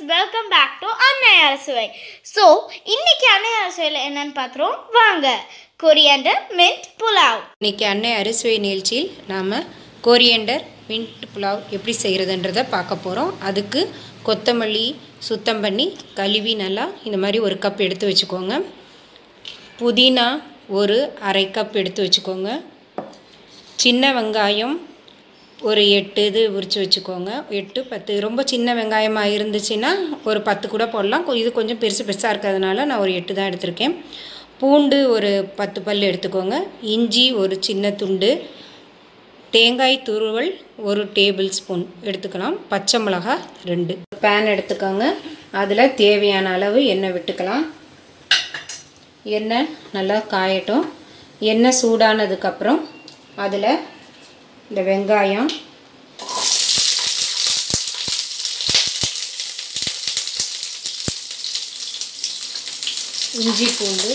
welcome back to அன்னை அரசுவை so இன்னைக்கு அன்னை அரசுவையில் என்னன்னு பார்த்துருவோம் வாங்க கொரியாண்டர் மின்ட் புலாவ் இன்னைக்கு அன்னை அறுசுவை நிகழ்ச்சியில் நாம் கோரியண்டர் மின்ட் புலாவ் எப்படி செய்கிறதுன்றதை பார்க்க போகிறோம் அதுக்கு கொத்தமல்லி சுத்தம் பண்ணி கழுவி நல்லா இந்த மாதிரி ஒரு கப் எடுத்து வச்சுக்கோங்க புதினா ஒரு அரை கப் எடுத்து வச்சுக்கோங்க சின்ன வெங்காயம் ஒரு எட்டு இது உரித்து வச்சுக்கோங்க எட்டு பத்து ரொம்ப சின்ன வெங்காயமாக இருந்துச்சுன்னா ஒரு பத்து கூட போடலாம் கொ- இது கொஞ்சம் பெருசு பெருசாக இருக்கிறதுனால நான் ஒரு எட்டு தான் எடுத்திருக்கேன் பூண்டு ஒரு பத்து பல் எடுத்துக்கோங்க இஞ்சி ஒரு சின்ன துண்டு தேங்காய் துருவல் ஒரு டேபிள் ஸ்பூன் எடுத்துக்கலாம் பச்சை மிளகாய் ரெண்டு பேன் எடுத்துக்கோங்க அதில் தேவையான அளவு எண்ணெய் விட்டுக்கலாம் எண்ணெய் நல்லா காயட்டும் எண்ணெய் சூடானதுக்கப்புறம் அதில் இந்த வெங்காயம் இஞ்சி பூண்டு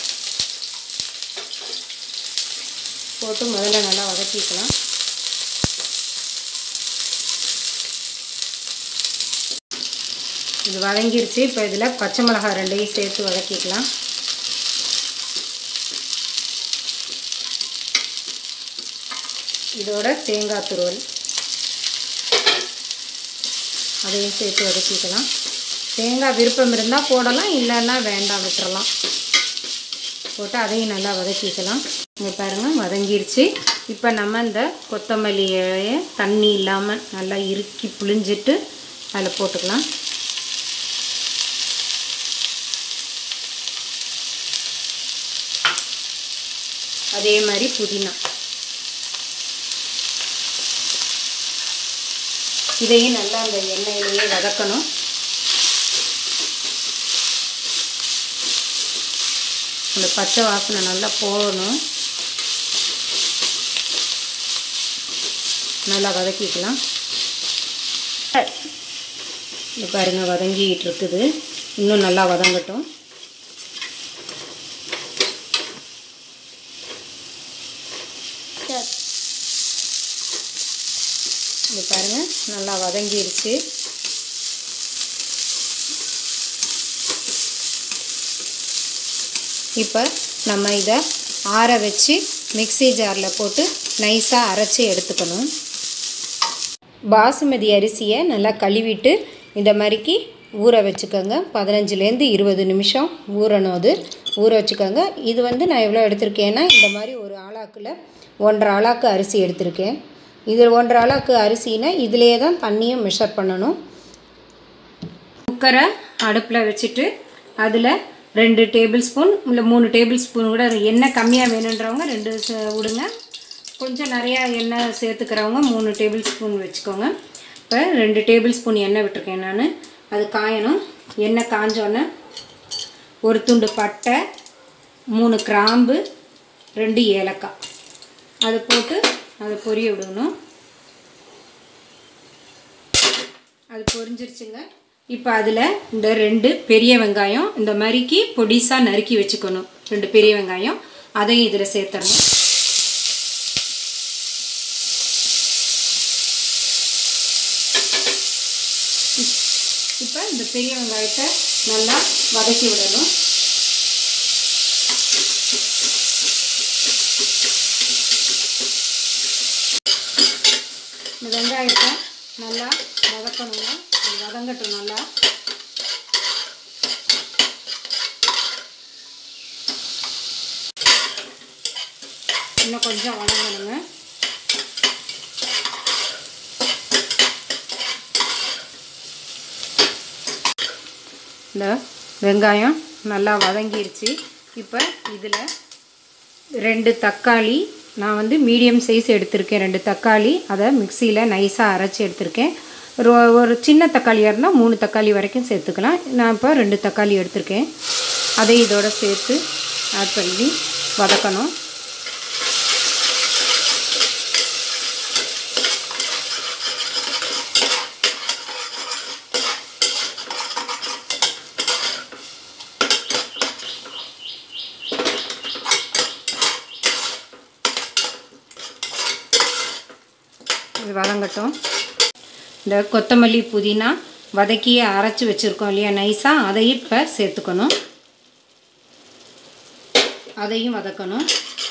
போட்டு முதல்ல நல்லா வதக்கிக்கலாம் இது வதங்கிருச்சு இப்போ இதில் பச்சை மிளகாய் ரெண்டையும் சேர்த்து வதக்கிக்கலாம் இதோட தேங்காய் துருவல் அதையும் சேர்த்து வதக்கிக்கலாம் தேங்காய் விருப்பம் இருந்தால் போடலாம் இல்லைன்னா வேண்டாம் விட்டுறலாம் போட்டு அதையும் நல்லா வதக்கிக்கலாம் இங்கே பாருங்கள் வதங்கிருச்சு இப்போ நம்ம இந்த கொத்தமல்லியை தண்ணி இல்லாமல் நல்லா இறுக்கி புழிஞ்சிட்டு அதில் போட்டுக்கலாம் அதே மாதிரி புதினா இதையும் நல்லா அந்த எண்ணெயிலேயே வதக்கணும் அந்த பச்சை வாசனை நல்லா போகணும் நல்லா வதக்கிக்கலாம் இது பாருங்க வதங்கிட்டு இருக்குது இன்னும் நல்லா வதங்கட்டும் இது பாருங்க நல்லா வதங்கிருச்சு இப்போ நம்ம இதை ஆற வச்சு மிக்ஸி ஜாரில் போட்டு நைஸாக அரைச்சி எடுத்துக்கணும் பாசுமதி அரிசியை நல்லா கழுவிட்டு இந்த மாதிரிக்கு ஊற வச்சுக்கோங்க பதினஞ்சுலேருந்து இருபது நிமிஷம் ஊறணும் அது ஊற வச்சுக்கோங்க இது வந்து நான் எவ்வளோ எடுத்திருக்கேன்னா இந்த மாதிரி ஒரு ஆளாக்கில் ஒன்றரை ஆளாக்கு அரிசி எடுத்திருக்கேன் இதில் ஒன்றரை ஆளாக்கு அரிசினா இதிலே தான் தண்ணியும் மெஷர் பண்ணணும் குக்கரை அடுப்பில் வச்சுட்டு அதில் ரெண்டு டேபிள் ஸ்பூன் இல்லை மூணு டேபிள் ஸ்பூன் கூட எண்ணெய் கம்மியாக வேணுன்றவங்க ரெண்டு ச- விடுங்க கொஞ்சம் நிறையா எண்ணெய் சேர்த்துக்கிறவங்க மூணு டேபிள் ஸ்பூன் வச்சுக்கோங்க இப்போ ரெண்டு டேபிள் ஸ்பூன் எண்ணெய் விட்டுருக்கேன் நான் அது காயணும் எண்ணெய் காஞ்சோன்னே ஒரு துண்டு பட்டை மூணு கிராம்பு ரெண்டு ஏலக்காய் அதை போட்டு அதை பொரிய விடணும் அது பொரிஞ்சிருச்சுங்க இப்போ அதில் இந்த ரெண்டு பெரிய வெங்காயம் இந்த மாதிரிக்கு பொடிசாக நறுக்கி வச்சுக்கணும் ரெண்டு பெரிய வெங்காயம் அதையும் இதில் சேர்த்துடணும் இப்போ இந்த பெரிய வெங்காயத்தை நல்லா வதக்கி விடணும் இந்த வெங்காயத்தை நல்லா வதக்கணுங்க அது வதங்கட்டும் நல்லா இன்னும் கொஞ்சம் வதங்கணுங்க இந்த வெங்காயம் நல்லா வதங்கிருச்சு இப்போ இதில் ரெண்டு தக்காளி நான் வந்து மீடியம் சைஸ் எடுத்திருக்கேன் ரெண்டு தக்காளி அதை மிக்சியில் நைஸாக அரைச்சி எடுத்திருக்கேன் ஒரு ஒரு சின்ன தக்காளியாக இருந்தால் மூணு தக்காளி வரைக்கும் சேர்த்துக்கலாம் நான் இப்போ ரெண்டு தக்காளி எடுத்திருக்கேன் அதை இதோட சேர்த்து ஆட் பண்ணி வதக்கணும் இது வதங்கட்டும் இந்த கொத்தமல்லி புதினா வதக்கி அரைச்சி வச்சுருக்கோம் இல்லையா நைஸாக அதையும் இப்போ சேர்த்துக்கணும் அதையும் வதக்கணும்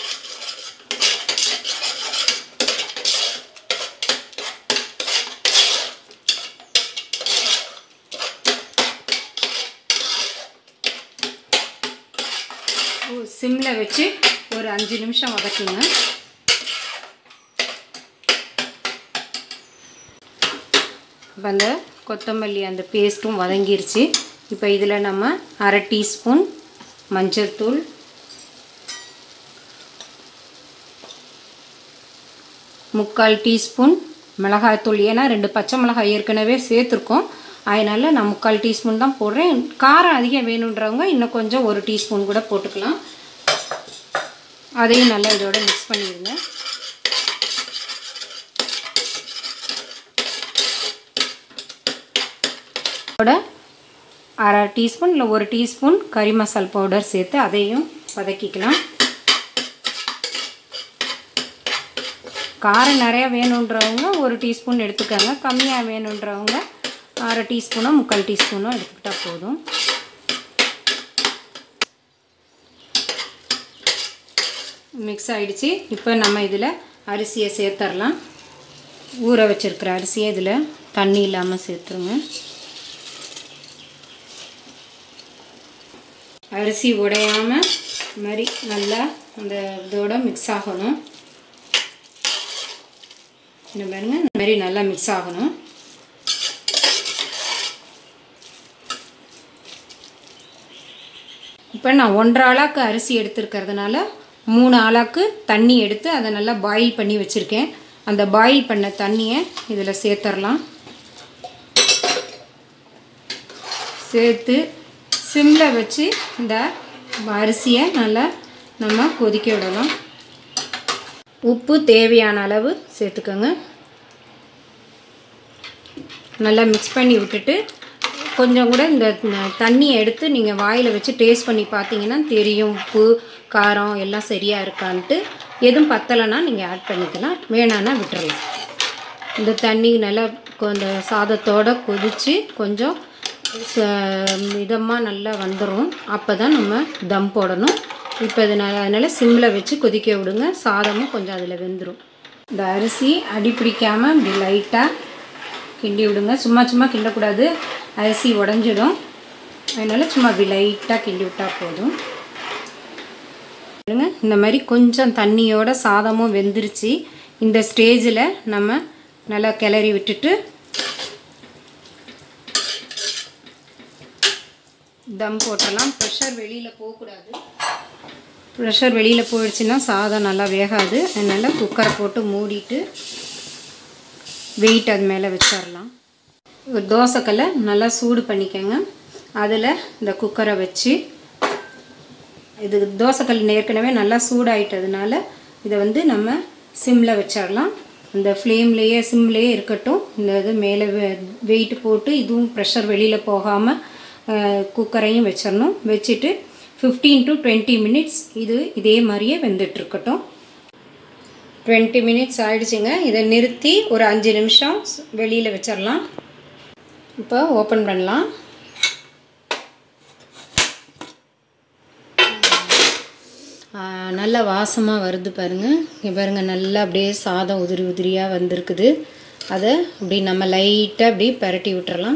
சிம்மில் வச்சு ஒரு அஞ்சு நிமிஷம் வதக்குங்க இப்போ அந்த கொத்தமல்லி அந்த பேஸ்ட்டும் வதங்கிருச்சு இப்போ இதில் நம்ம அரை டீஸ்பூன் மஞ்சள் தூள் முக்கால் டீஸ்பூன் மிளகாய்த்தூள் ஏன்னா ரெண்டு பச்சை மிளகாய் ஏற்கனவே சேர்த்துருக்கோம் அதனால் நான் முக்கால் டீஸ்பூன் தான் போடுறேன் காரம் அதிகம் வேணுன்றவங்க இன்னும் கொஞ்சம் ஒரு டீஸ்பூன் கூட போட்டுக்கலாம் அதையும் நல்லா இதோட மிக்ஸ் பண்ணிடுங்க இதோட அரை டீஸ்பூன் இல்லை ஒரு டீஸ்பூன் கறி மசால் பவுடர் சேர்த்து அதையும் வதக்கிக்கலாம் காரம் நிறையா வேணுன்றவங்க ஒரு டீஸ்பூன் எடுத்துக்கோங்க கம்மியாக வேணுன்றவங்க அரை டீஸ்பூனோ முக்கால் டீஸ்பூனோ எடுத்துக்கிட்டால் போதும் மிக்ஸ் ஆகிடுச்சு இப்போ நம்ம இதில் அரிசியை சேர்த்துடலாம் ஊற வச்சுருக்கிற அரிசியை இதில் தண்ணி இல்லாமல் சேர்த்துருங்க அரிசி உடையாமல் மாதிரி நல்லா அந்த இதோட மிக்ஸ் ஆகணும் இந்த பாருங்க இந்த மாதிரி நல்லா மிக்ஸ் ஆகணும் இப்போ நான் ஒன்றரை ஆளாக்கு அரிசி எடுத்துருக்கிறதுனால மூணு ஆளாக்கு தண்ணி எடுத்து அதை நல்லா பாயில் பண்ணி வச்சுருக்கேன் அந்த பாயில் பண்ண தண்ணியை இதில் சேர்த்துடலாம் சேர்த்து சிம்மில் வச்சு இந்த அரிசியை நல்லா நம்ம கொதிக்க விடலாம் உப்பு தேவையான அளவு சேர்த்துக்கோங்க நல்லா மிக்ஸ் பண்ணி விட்டுட்டு கொஞ்சம் கூட இந்த தண்ணியை எடுத்து நீங்கள் வாயில் வச்சு டேஸ்ட் பண்ணி பார்த்தீங்கன்னா தெரியும் உப்பு காரம் எல்லாம் சரியாக இருக்கான்ட்டு எதுவும் பத்தலைன்னா நீங்கள் ஆட் பண்ணிக்கலாம் வேணான்னா விட்டுறலாம் இந்த தண்ணி நல்லா இந்த சாதத்தோடு கொதித்து கொஞ்சம் மிதமாக நல்லா வந்துடும் அப்போ தான் நம்ம தம் போடணும் இப்போ இதனால் அதனால் சிம்மில் வச்சு கொதிக்க விடுங்க சாதமும் கொஞ்சம் அதில் வெந்துடும் இந்த அரிசி அடி பிடிக்காமல் இப்படி லைட்டாக கிண்டி விடுங்க சும்மா சும்மா கிண்டக்கூடாது அரிசி உடஞ்சிடும் அதனால் சும்மா அப்படி லைட்டாக கிண்டி விட்டால் போதும் இந்த மாதிரி கொஞ்சம் தண்ணியோட சாதமும் வெந்துருச்சு இந்த ஸ்டேஜில் நம்ம நல்லா கிளறி விட்டுட்டு தம் போட்டலாம் ப்ரெஷர் வெளியில் போகக்கூடாது ப்ரெஷர் வெளியில் போயிடுச்சுன்னா சாதம் நல்லா வேகாது அதனால் குக்கரை போட்டு மூடிட்டு வெயிட் அது மேலே வச்சிடலாம் ஒரு தோசைக்கல்லை நல்லா சூடு பண்ணிக்கோங்க அதில் இந்த குக்கரை வச்சு இது தோசைக்கல் ஏற்கனவே நல்லா சூடாயிட்டதுனால இதை வந்து நம்ம சிம்மில் வச்சிடலாம் அந்த ஃப்ளேம்லேயே சிம்லேயே இருக்கட்டும் இந்த இது மேலே வெயிட் போட்டு இதுவும் ப்ரெஷர் வெளியில் போகாமல் குக்கரையும் வச்சிடணும் வச்சுட்டு ஃபிஃப்டீன் டு டுவெண்ட்டி மினிட்ஸ் இது இதே மாதிரியே வெந்துட்டுருக்கட்டும் டுவெண்ட்டி மினிட்ஸ் ஆகிடுச்சிங்க இதை நிறுத்தி ஒரு அஞ்சு நிமிஷம் வெளியில் வச்சிடலாம் இப்போ ஓப்பன் பண்ணலாம் நல்ல வாசமாக வருது பாருங்கள் இங்கே பாருங்கள் நல்லா அப்படியே சாதம் உதிரி உதிரியாக வந்திருக்குது அதை அப்படி நம்ம லைட்டாக அப்படி பரட்டி விட்டுறலாம்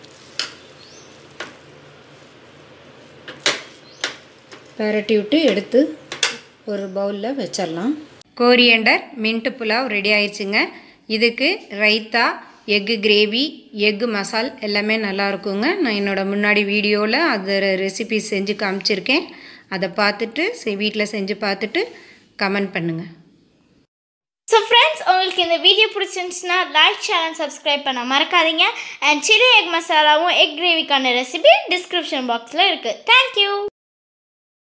பரட்டி விட்டு எடுத்து ஒரு பவுலில் வச்சிடலாம் கோரியண்டர் மின்ட்டு புலாவ் ரெடி ஆயிடுச்சுங்க இதுக்கு ரைத்தா எக்கு கிரேவி எக்கு மசால் எல்லாமே நல்லா இருக்குங்க நான் என்னோடய முன்னாடி வீடியோவில் அது ரெசிபி செஞ்சு காமிச்சிருக்கேன் அதை பார்த்துட்டு வீட்டில் செஞ்சு பார்த்துட்டு கமெண்ட் பண்ணுங்கள் ஸோ ஃப்ரெண்ட்ஸ் உங்களுக்கு இந்த வீடியோ பிடிச்சிருந்துச்சுன்னா லைக் சேனல் சப்ஸ்கிரைப் பண்ண மறக்காதீங்க அண்ட் சில்லி எக் மசாலாவும் எக் கிரேவிக்கான ரெசிபி டிஸ்கிரிப்ஷன் பாக்ஸில் இருக்குது தேங்க்யூ